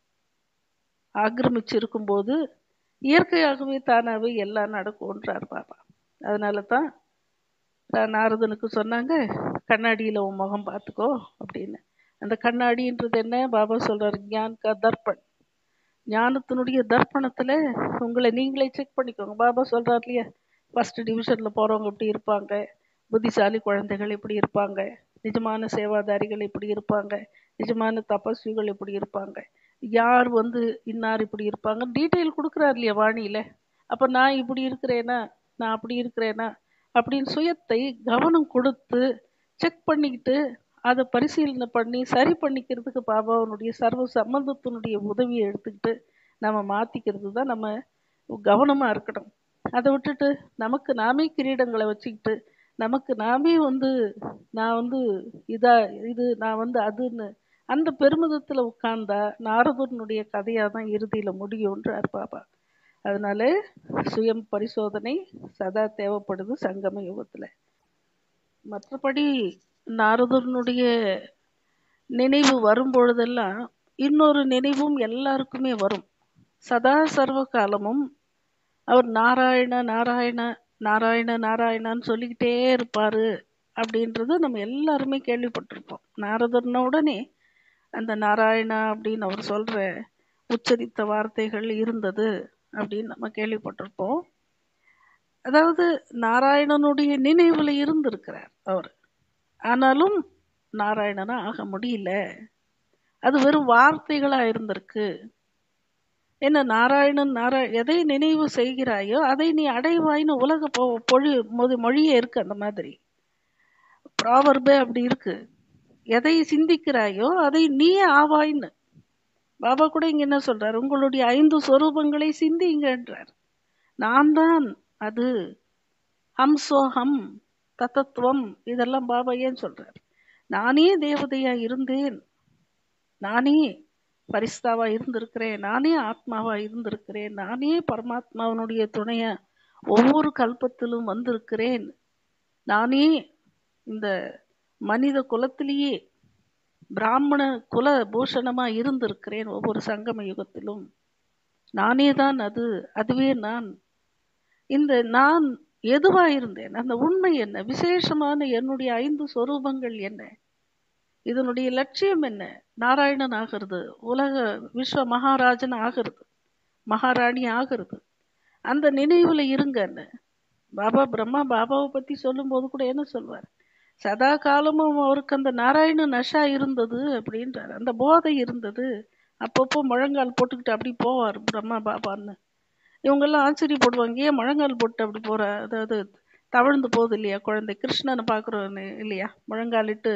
ஆக்கிரமிச்சிருக்கும் போது இயற்கையாகவே தானாகவே எல்லாம் நடக்கும்ன்றார் பாபா அதனால தான் நாரதனுக்கு சொன்னாங்க கண்ணாடியில் உன் முகம் பார்த்துக்கோ அப்படின்னு அந்த கண்ணாடின்றது என்ன பாபா சொல்றாரு ஞான் கா தர்ப்பண் ஞானத்தினுடைய தர்ப்பணத்தில் உங்களை நீங்களே செக் பண்ணிக்கோங்க பாபா சொல்கிறார் இல்லையா ஃபஸ்ட் டிவிஷனில் போகிறவங்க இப்படி இருப்பாங்க புத்திசாலி குழந்தைகள் இப்படி இருப்பாங்க நிஜமான சேவாதாரிகள் இப்படி இருப்பாங்க நிஜமான தபஸ்விகள் இப்படி இருப்பாங்க யார் வந்து இன்னார் இப்படி இருப்பாங்க டீட்டெயில் கொடுக்குறாரு இல்லையா வாணியில் அப்போ நான் இப்படி இருக்கிறேனா நான் அப்படி இருக்கிறேனா அப்படின்னு சுயத்தை கவனம் கொடுத்து செக் பண்ணிக்கிட்டு அதை பரிசீலனை பண்ணி சரி பண்ணிக்கிறதுக்கு பாபாவனுடைய சர்வ சம்மந்தத்தினுடைய உதவியை எடுத்துக்கிட்டு நம்ம மாற்றிக்கிறது தான் நம்ம கவனமாக இருக்கணும் அதை விட்டுட்டு நமக்கு நாமே கிரீடங்களை வச்சுக்கிட்டு நமக்கு நாமே வந்து நான் வந்து இதா இது நான் வந்து அதுன்னு அந்த பெருமிதத்தில் உட்கார்ந்தா நாரதனுடைய கதையாக தான் இறுதியில் முடியுன்றார் பாபா அதனால சுயம் பரிசோதனை சதா தேவைப்படுது சங்கம யுகத்தில் மற்றபடி நாரதனுடைய நினைவு வரும் பொழுதெல்லாம் இன்னொரு நினைவும் எல்லாருக்குமே வரும் சதா சர்வ காலமும் அவர் நாராயண நாராயண நாராயண நாராயணான்னு சொல்லிக்கிட்டே இருப்பார் அப்படின்றது நம்ம எல்லாருமே கேள்விப்பட்டிருப்போம் நாரதர்ன உடனே அந்த நாராயணா அப்படின்னு அவர் சொல்கிற உச்சரித்த வார்த்தைகள் இருந்தது அப்படின்னு நம்ம கேள்விப்பட்டிருப்போம் அதாவது நாராயணனுடைய நினைவில் இருந்திருக்கிறார் அவர் ஆனாலும் நாராயணனா ஆக முடியல அது வெறும் வார்த்தைகளாக இருந்திருக்கு என்ன நாராயணன் நாராய எதை நினைவு செய்கிறாயோ அதை நீ அடைவாயின்னு உலக பொ பொழி மொழி மொழியே இருக்கு அந்த மாதிரி ப்ராவர்பே அப்படி இருக்கு எதை சிந்திக்கிறாயோ அதை நீயே ஆவாயின்னு பாபா கூட இங்க என்ன சொல்றார் உங்களுடைய ஐந்து சொரூபங்களை சிந்திங்கன்றார் நான் தான் அது ஹம் சோஹம் தத்தத்துவம் இதெல்லாம் பாபா ஏன் சொல்றார் நானே தேவதையா இருந்தேன் நானே பரிஸ்தாவா இருந்திருக்கிறேன் நானே ஆத்மாவா இருந்திருக்கிறேன் நானே பரமாத்மாவனுடைய துணையா ஒவ்வொரு கல்பத்திலும் வந்திருக்கிறேன் நானே இந்த மனித குலத்திலேயே பிராமண குல பூஷணமா இருந்திருக்கிறேன் ஒவ்வொரு சங்கம யுகத்திலும் நானே தான் அது அதுவே நான் இந்த நான் எதுவா இருந்தேன் அந்த உண்மை என்ன விசேஷமான என்னுடைய ஐந்து சொரூபங்கள் என்ன இதனுடைய லட்சியம் என்ன நாராயணன் ஆகிறது உலக விஸ்வ மகாராஜன் ஆகிறது மகாராணி ஆகிறது அந்த நினைவில் இருங்கன்னு பாபா பிரம்மா பாபாவை பற்றி சொல்லும்போது கூட என்ன சொல்வார் சதா காலமும் அவருக்கு அந்த நாராயண நஷா இருந்தது அப்படின்றார் அந்த போதை இருந்தது அப்பப்போ முழங்கால் போட்டுக்கிட்டு அப்படி போவார் பிரம்மா பாபான்னு இவங்கெல்லாம் ஆச்சரியப்படுவாங்க ஏன் முழங்கால் போட்டு அப்படி போகிற அதாவது தவழ்ந்து போகுது இல்லையா குழந்தை கிருஷ்ணனை பார்க்குறோம் இல்லையா முழங்காலிட்டு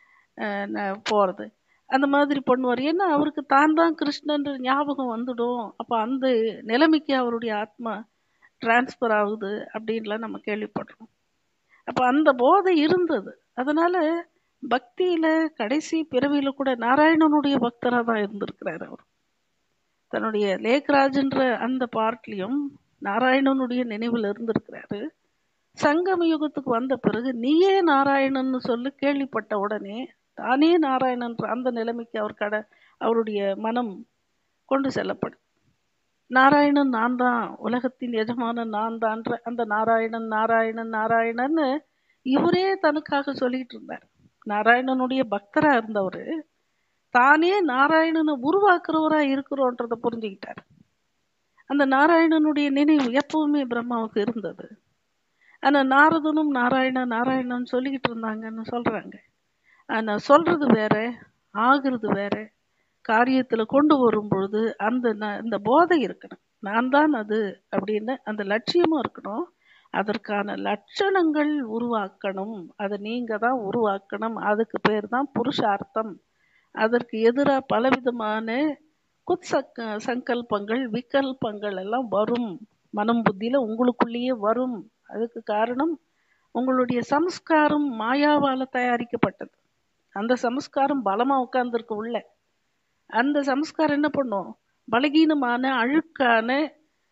போகிறது அந்த மாதிரி பண்ணுவார் ஏன்னா அவருக்கு தான் தான் கிருஷ்ணன்ற ஞாபகம் வந்துடும் அப்போ அந்த நிலைமைக்கு அவருடைய ஆத்மா டிரான்ஸ்ஃபர் ஆகுது அப்படின்லாம் நம்ம கேள்விப்படுறோம் அப்போ அந்த போதை இருந்தது அதனால பக்தியில் கடைசி பிறவியில் கூட நாராயணனுடைய பக்தராக தான் இருந்திருக்கிறார் அவர் தன்னுடைய லேக்ராஜ்ன்ற அந்த பார்ட்லேயும் நாராயணனுடைய நினைவில் இருந்திருக்கிறாரு சங்கம யுகத்துக்கு வந்த பிறகு நீயே நாராயணன்னு சொல்லி கேள்விப்பட்ட உடனே தானே நாராயணன்ற அந்த நிலைமைக்கு அவர் கட அவருடைய மனம் கொண்டு செல்லப்படும் நாராயணன் நான் தான் உலகத்தின் எஜமானன் நான் தான்ற அந்த நாராயணன் நாராயணன் நாராயணன்னு இவரே தனக்காக சொல்லிட்டு இருந்தார் நாராயணனுடைய பக்தரா இருந்தவர் தானே நாராயணனை உருவாக்குறவரா இருக்கிறோன்றதை புரிஞ்சுக்கிட்டார் அந்த நாராயணனுடைய நினைவு எப்பவுமே பிரம்மாவுக்கு இருந்தது ஆனா நாரதனும் நாராயண நாராயணன் சொல்லிக்கிட்டு இருந்தாங்கன்னு சொல்றாங்க ஆனா சொல்றது வேற ஆகுறது வேற காரியத்துல கொண்டு வரும் பொழுது அந்த இந்த போதை இருக்கணும் நான் தான் அது அப்படின்னு அந்த லட்சியமும் இருக்கணும் அதற்கான லட்சணங்கள் உருவாக்கணும் அதை நீங்க தான் உருவாக்கணும் அதுக்கு பேர் தான் புருஷார்த்தம் அதற்கு எதிராக பலவிதமான குத் சங்கல்பங்கள் விகல்பங்கள் எல்லாம் வரும் மனம் புத்தியில உங்களுக்குள்ளேயே வரும் அதுக்கு காரணம் உங்களுடைய சம்ஸ்காரம் மாயாவால தயாரிக்கப்பட்டது அந்த சம்ஸ்காரம் பலமா உட்கார்ந்துருக்கு உள்ள அந்த சம்ஸ்காரம் என்ன பண்ணும் பலகீனமான அழுக்கான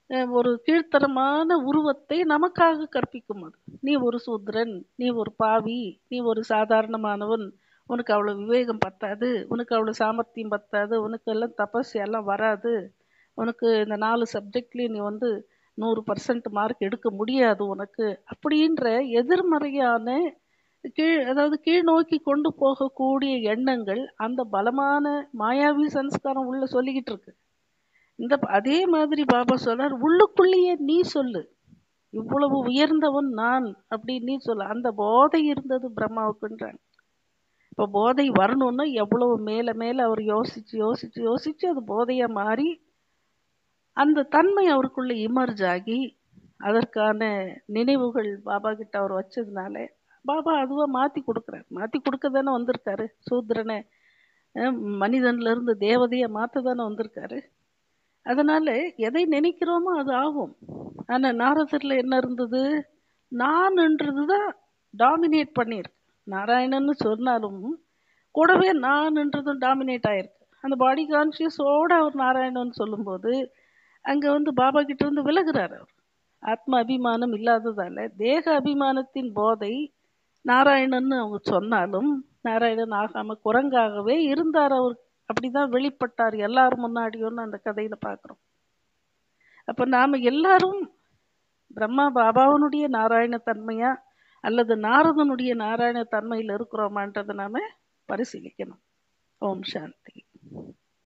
அஹ், ஒரு கீழ்த்தரமான உருவத்தை நமக்காக கற்பிக்கும் அது நீ ஒரு சூத்திரன் நீ ஒரு பாவி நீ ஒரு சாதாரணமானவன் உனக்கு அவ்வளோ விவேகம் பத்தாது உனக்கு அவ்வளோ சாமர்த்தியம் பத்தாது உனக்கு எல்லாம் தபஸ் எல்லாம் வராது உனக்கு இந்த நாலு சப்ஜெக்ட்லேயும் நீ வந்து நூறு பர்சன்ட் மார்க் எடுக்க முடியாது உனக்கு அப்படின்ற எதிர்மறையான கீழ் அதாவது கீழ் நோக்கி கொண்டு போகக்கூடிய எண்ணங்கள் அந்த பலமான மாயாவி சன்ஸ்காரம் உள்ள சொல்லிக்கிட்டு இருக்கு இந்த அதே மாதிரி பாபா சொல்றார் உள்ளுக்குள்ளேயே நீ சொல்லு இவ்வளவு உயர்ந்தவன் நான் அப்படி நீ சொல்லு அந்த போதை இருந்தது பிரம்மாவுக்குன்றாங்க இப்போ போதை வரணும்னா எவ்வளவு மேல மேல அவர் யோசிச்சு யோசிச்சு யோசிச்சு அது போதையா மாறி அந்த தன்மை அவருக்குள்ள இமர்ஜ் ஆகி அதற்கான நினைவுகள் பாபா கிட்ட அவர் வச்சதுனால பாபா அதுவா மாத்தி கொடுக்குறாரு மாத்தி கொடுக்க தானே வந்திருக்காரு சூத்திரனை அஹ், மனிதன்ல இருந்து தேவதையை மாத்த தானே வந்திருக்காரு அதனால எதை நினைக்கிறோமோ அது ஆகும் ஆனா நாரதர்ல என்ன இருந்தது நான்ன்றது தான் டாமினேட் பண்ணியிருக்கு நாராயணன்னு சொன்னாலும் கூடவே நான்ன்றதும் டாமினேட் ஆயிருக்கு அந்த பாடி கான்சியஸோட அவர் நாராயணன் சொல்லும்போது அங்க வந்து பாபா கிட்ட இருந்து விலகுறாரு அவர் ஆத்ம அபிமானம் இல்லாததால தேக அபிமானத்தின் போதை நாராயணன்னு அவங்க சொன்னாலும் நாராயணன் ஆகாம குரங்காகவே இருந்தார் அவர் அப்படிதான் வெளிப்பட்டார் எல்லாரும் முன்னாடியும் அந்த கதையில பார்க்குறோம் அப்ப நாம எல்லாரும் பிரம்மா பாபாவனுடைய நாராயண தன்மையா அல்லது நாரதனுடைய நாராயண தன்மையில் இருக்கிறோமான்றதை நாம பரிசீலிக்கணும் ஓம் சாந்தி